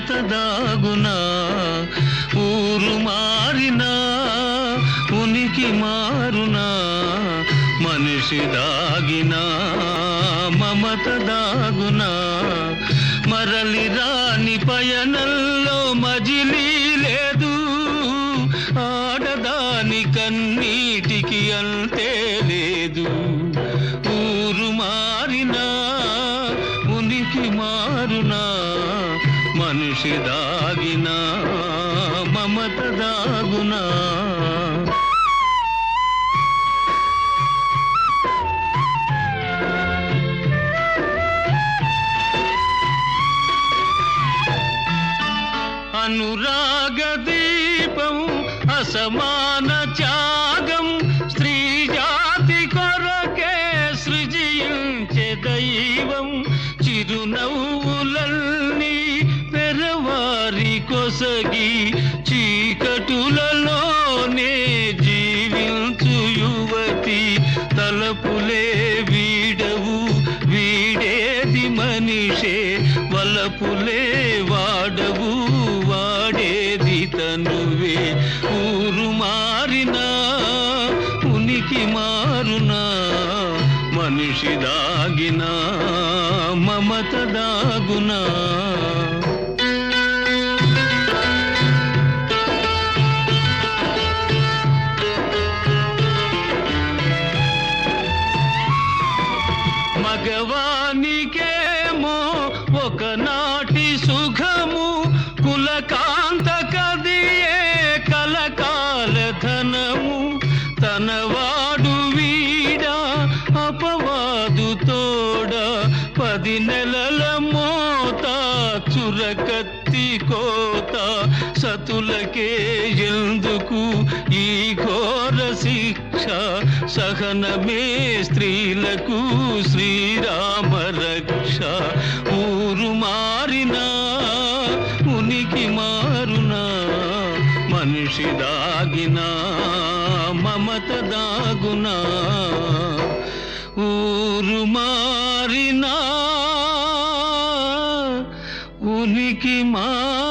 మమత దాగునా ఊరు మారినా ఉనికి మారునా మనిషి దాగినా మమత దాగునా మరలి రాని పయనంలో మజిలీ లేదు ఆడదాని కన్నీటికి అంతే లేదు ఊరు మారినా ఉనికి మారునా మనిషి దాగినా మమత దాగునా అనురాగ దీపం అసమాన త్యాగం స్త్రీ జాతి కొరకే సృజించే దైవం చిరునవ్వులన్నీ పెరవారి కొసగి చీకటులలోనే జీవించు యువతి తలపులే వీడవు వీడేది మనిషే వలపులే వాడవు వాడేది తనువే ఊరు మారినా ఉనికి మారునా మనిషి దాగినా మమత దాగునా మగవానికేమో ఒకనాటి సుఖము కులకాంత కదియే కలకాల ధనము తనవాడు వీడా అపవాదు తోడ పది నెలల మోత చురకత్తి కోత సతులకే ఎందుకు ఈ ఘోర శిక్ష సహనమే స్త్రీలకు శ్రీరామ రక్ష ఊరు మారినా ఉనికి మారునా మనిషి దాగినా మమత దాగునా ఊరు మారినా ఉనికి మా